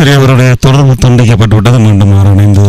சரி அவருடைய தொடர்பு துண்டிக்கப்பட்டு விட்டது மீண்டும் அவர் இணைந்து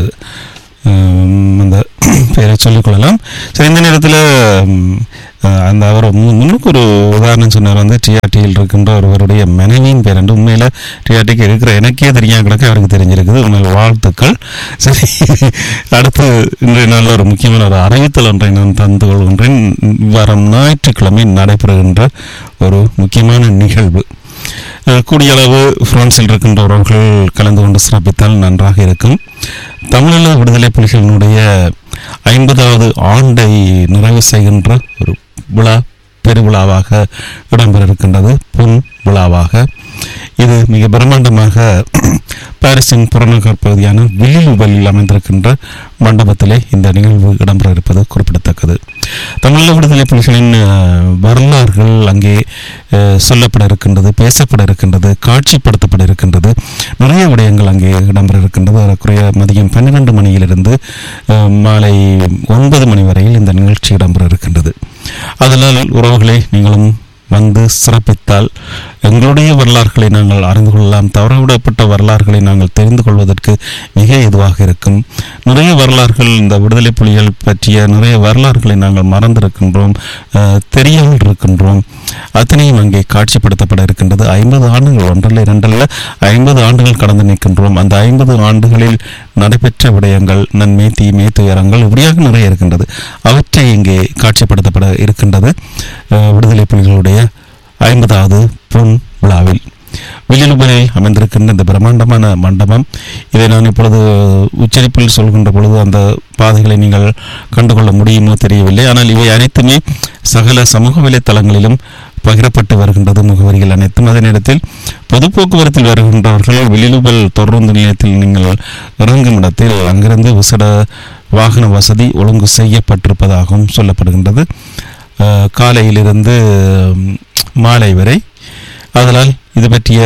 ஹம், அந்த பெயரை சொல்லிக்கொள்ளலாம் சரி இந்த நேரத்தில் ஹம், அஹ், அந்த அவர் மு- முன்னுக்கு ஒரு உதாரணம் சொன்னார் வந்து டிஆர்டியில் இருக்கின்ற ஒருவருடைய மனைவியின் பேர் என்று உண்மையில் டிஆர்டிக்கு இருக்கிற எனக்கே தெரியாம கிடக்க அவருக்கு தெரிஞ்சிருக்குது உண்மையில் வாழ்த்துக்கள் சரி அடுத்து இன்றைய நாளில் ஒரு முக்கியமான ஒரு அறிவித்தல் ஒன்றை நான் தந்து கொள்கின்றேன் வரும் ஞாயிற்றுக்கிழமை நடைபெறுகின்ற ஒரு முக்கியமான நிகழ்வு அஹ், கூடிய அளவு பிரான்சில் இருக்கின்ற உறவுகள் கலந்து கொண்டு சிறப்பித்தால் நன்றாக இருக்கும் தமிழீழ விடுதலை புலிகளினுடைய ஐம்பதாவது ஆண்டை நிறைவு செய்கின்ற ஒரு விழா பெருவிழாவாக இடம்பெற இருக்கின்றது பொன் விழாவாக இது மிக பிரம்மாண்டமாக பாரிஸின் புறநகர் பகுதியான வில்லிலுபலில் அமைந்திருக்கின்ற மண்டபத்திலே இந்த நிகழ்வு இடம்பெற இருப்பது குறிப்பிடத்தக்கது தமிழீழ விடுதலை புலிகளின் அஹ், வரலாறுகள் அங்கே அஹ், சொல்லப்பட இருக்கின்றது பேசப்பட இருக்கின்றது காட்சிப்படுத்தப்பட இருக்கின்றது நிறைய விடயங்கள் அங்கே இடம்பெற இருக்கின்றது ஏறக்குறைய மதியம் பன்னிரண்டு மணியிலிருந்து அஹ், மாலை ஒன்பது மணி வரையில் இந்த நிகழ்ச்சி இடம்பெற இருக்கின்றது அதனால் உறவுகளை நீங்களும் வந்து சிறப்பித்தால் எங்களுடைய வரலாறுகளை நாங்கள் அறிந்து கொள்ளலாம் தவறவிடப்பட்ட வரலாறுகளை நாங்கள் தெரிந்து கொள்வதற்கு மிக இதுவாக இருக்கும் நிறைய வரலாறுகள் இந்த விடுதலை புலிகள் பற்றிய நிறைய வரலாறுகளை நாங்கள் மறந்திருக்கின்றோம் அஹ், தெரியாமல் இருக்கின்றோம் அத்தனையும் அங்கே காட்சிப்படுத்தப்பட இருக்கின்றது ஐம்பது ஆண்டுகள் ஒன்றல்ல இரண்டல்ல ஐம்பது ஆண்டுகள் கடந்து நிற்கின்றோம் அந்த ஐம்பது ஆண்டுகளில் நடைபெற்ற விடயங்கள் நன்மை தீமை துயரங்கள் இப்படியாக நிறைய இருக்கின்றது அவற்றை இங்கே காட்சிப்படுத்தப்பட இருக்கின்றது அஹ், விடுதலை புலிகளுடைய ஐம்பதாவது பொன் விழாவில் வில்லிலுபலில் அமைந்திருக்கின்ற இந்த பிரம்மாண்டமான மண்டபம் இதை நான் இப்பொழுது உச்சரிப்பில் சொல்கின்ற பொழுது அந்த பாதைகளை நீங்கள் கண்டுகொள்ள முடியுமோ தெரியவில்லை ஆனால் இவை அனைத்துமே சகல சமூக வலைத்தளங்களிலும் பகிரப்பட்டு வருகின்றது முகவரிகள் அனைத்தும் அதே நேரத்தில் பொது போக்குவரத்தில் வருகின்றவர்கள் வெளிலுபல் தொடர்ந்து நிலையத்தில் நீங்கள் இறங்கும் இடத்தில் அங்கிருந்து விசட வாகன வசதி ஒழுங்கு செய்யப்பட்டிருப்பதாகவும் சொல்லப்படுகின்றது அஹ், காலையிலிருந்து ம், மாலை வரை அதனால் இது பற்றிய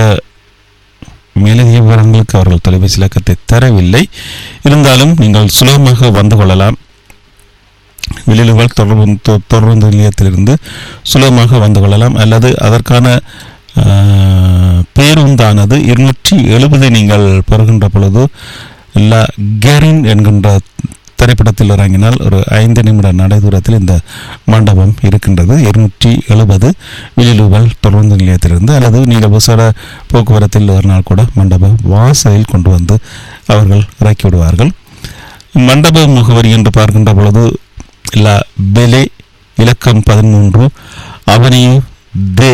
மேலதிக விவரங்களுக்கு அவர்கள் தொலைபேசி இலக்கத்தை தரவில்லை இருந்தாலும் நீங்கள் சுலபமாக வந்து கொள்ளலாம் வெளியிலுகள் தொடர்பு தொ- தொடர்பு நிலையத்திலிருந்து சுலபமாக வந்து கொள்ளலாம் அல்லது அதற்கான ஆஹ், பேருந்தானது இருநூற்றி எழுபதை நீங்கள் பெறுகின்ற பொழுது ல கெரின் என்கின்ற திரைப்படத்தில் இறங்கினால் ஒரு ஐந்து நிமிட நடைதூரத்தில் இந்த மண்டபம் இருக்கின்றது இருநூற்றி எழுபது விழிலுவல் தொடர்ந்து நிலையத்திலிருந்து அல்லது நீங்கள் விசேட போக்குவரத்தில் ஒரு நாள் கூட மண்டப வாசலில் கொண்டு வந்து அவர்கள் இறக்கி விடுவார்கள் மண்டப முகவரி என்று பார்க்கின்ற பொழுது லா பெலே இலக்கம் பதிமூன்று அவனியூ தே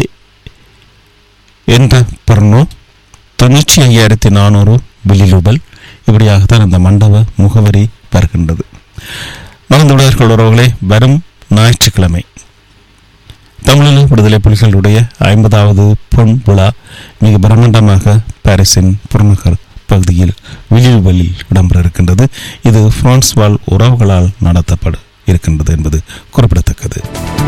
என்ற பர்னோ தொண்ணூற்றி ஐயாயிரத்தி நானூறு வில்லிலுபல் இப்படியாகத்தான் அந்த மண்டப முகவரி வருகின்றது மறந்துவிடார்கள் உறவுகளே வரும் ஞாயிற்றுக்கிழமை தமிழீழ விடுதலை புலிகளுடைய ஐம்பதாவது பொன் விழா மிக பிரம்மாண்டமாக பாரிஸின் புறநகர் பகுதியில் விழிவுகளில் இடம்பெற இருக்கின்றது இது பிரான்ஸ் வாழ் உறவுகளால் நடத்தப்பட இருக்கின்றது என்பது குறிப்பிடத்தக்கது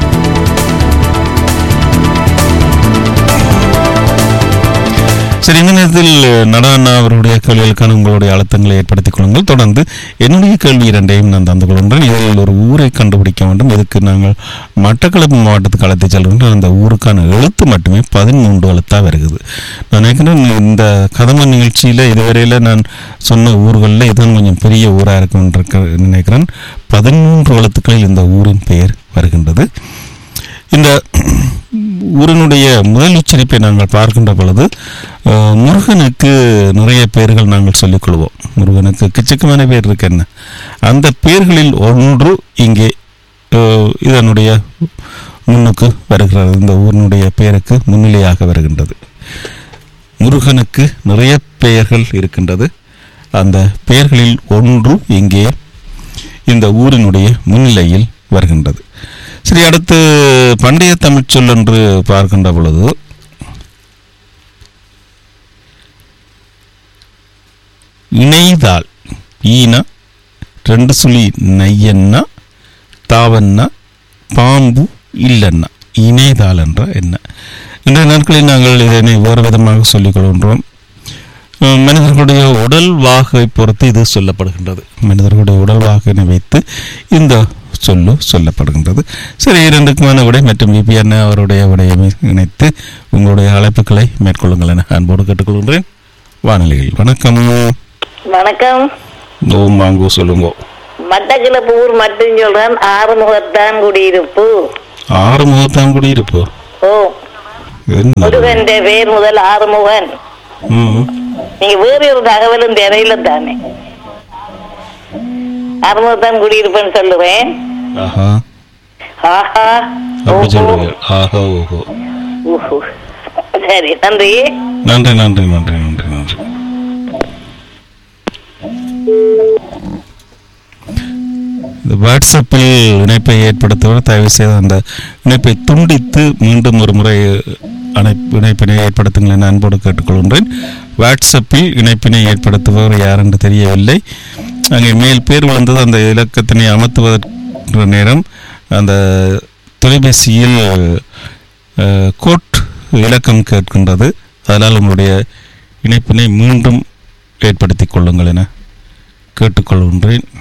சரி இந்த நேரத்தில் நடனா அவருடைய கேள்விகளுக்கான உங்களுடைய அழுத்தங்களை ஏற்படுத்திக் கொள்ளுங்கள் தொடர்ந்து என்னுடைய கேள்வி இரண்டையும் நான் தந்து கொள்கின்றேன் இதில் ஒரு ஊரை கண்டுபிடிக்க வேண்டும் இதுக்கு நாங்கள் மட்டக்களப்பு மாவட்டத்துக்கு அழைத்து செல்கின்றோம் அந்த ஊருக்கான எழுத்து மட்டுமே பதிமூன்று எழுத்தாக வருகிறது நான் நினைக்கிறேன் இந்த கதம்ப நிகழ்ச்சியில் இதுவரையில் நான் சொன்ன ஊர்களில் இதுவும் கொஞ்சம் பெரிய ஊராக இருக்கும் என்று இருக்க- நினைக்கிறேன் பதிமூன்று எழுத்துக்களில் இந்த ஊரின் பெயர் வருகின்றது இந்த ஊரினுடைய முதல் உச்சரிப்பை நாங்கள் பார்க்கின்ற பொழுது அஹ், முருகனுக்கு நிறைய பெயர்கள் நாங்கள் சொல்லிக் கொள்வோம் முருகனுக்கு கிச்சக்கமான பேர் இருக்கு என்ன அந்த பெயர்களில் ஒன்று இங்கே அஹ், இதனுடைய முன்னுக்கு வருகிறது இந்த ஊரினுடைய பெயருக்கு முன்னிலையாக வருகின்றது முருகனுக்கு நிறைய பெயர்கள் இருக்கின்றது அந்த பெயர்களில் ஒன்று இங்கே இந்த ஊரினுடைய முன்னிலையில் வருகின்றது சரி அடுத்து பண்டைய தமிழ் சொல் என்று பார்க்கின்ற பொழுது இணைதாள் ஈனா ரெண்டு சுழி நையன்னா தாவன்னா பாம்பு இல்லன்னா இணைதாள் என்ற என்ன இன்றைய நாட்களில் நாங்கள் இதனை வேறு விதமாக சொல்லிக் கொள்கின்றோம் அஹ் மனிதர்களுடைய உடல் வாகை பொறுத்து இது சொல்லப்படுகின்றது மனிதர்களுடைய உடல் வாகினை வைத்து இந்த சொல்லு சொல்லப்படுகின்றது சரி இரண்டுக்குமான விடை மற்றும் விபிஎன் அவருடைய விடையை இணைத்து உங்களுடைய அழைப்புகளை மேற்கொள்ளுங்கள் என அன்போடு கேட்டுக்கொள்கின்றேன் வானொலியில் வணக்கம் வணக்கம் ஓம் வாங்கோ சொல்லுங்க மட்டக்கிழப்பு ஊர் மட்டும் சொல்றேன் ஆறுமுகத்தான் குடியிருப்பு ஆறு முகத்தான் குடியிருப்பு ஓ என்ன முருகன் பேர் முதல் ஆறுமுகன் ம் நீங்க வேறு ஒரு தகவலும் தெரியல தானே ஆறுமுகத்தான் குடியிருப்புன்னு சொல்லுவேன் ஆஹா ஆஹா அப்படி ஓஹோ. சொல்லுங்க ஆஹா ஓஹோ ஊஹு. சரி நன்றி நன்றி நன்றி நன்றி நன்றி நன்றி இந்த வாட்ஸ்அப்பில் இணைப்பை ஏற்படுத்துவது தயவு செய்து அந்த இணைப்பை துண்டித்து மீண்டும் ஒரு முறை அணைப்பு இணைப்பினை ஏற்படுத்துங்கள் என அன்போடு கேட்டுக்கொள்கின்றேன் வாட்ஸ்அப்பில் இணைப்பினை ஏற்படுத்துபவர் யார் என்று தெரியவில்லை அங்கே மேல் பேர் வந்தது அந்த இலக்கத்தினை அமர்த்துவதற்கு நேரம் அந்த தொலைபேசியில் அஹ், கோட் இலக்கம் கேட்கின்றது அதனால் உங்களுடைய இணைப்பினை மீண்டும் ஏற்படுத்திக் கொள்ளுங்கள் என கேட்டுக்கொள்கின்றேன்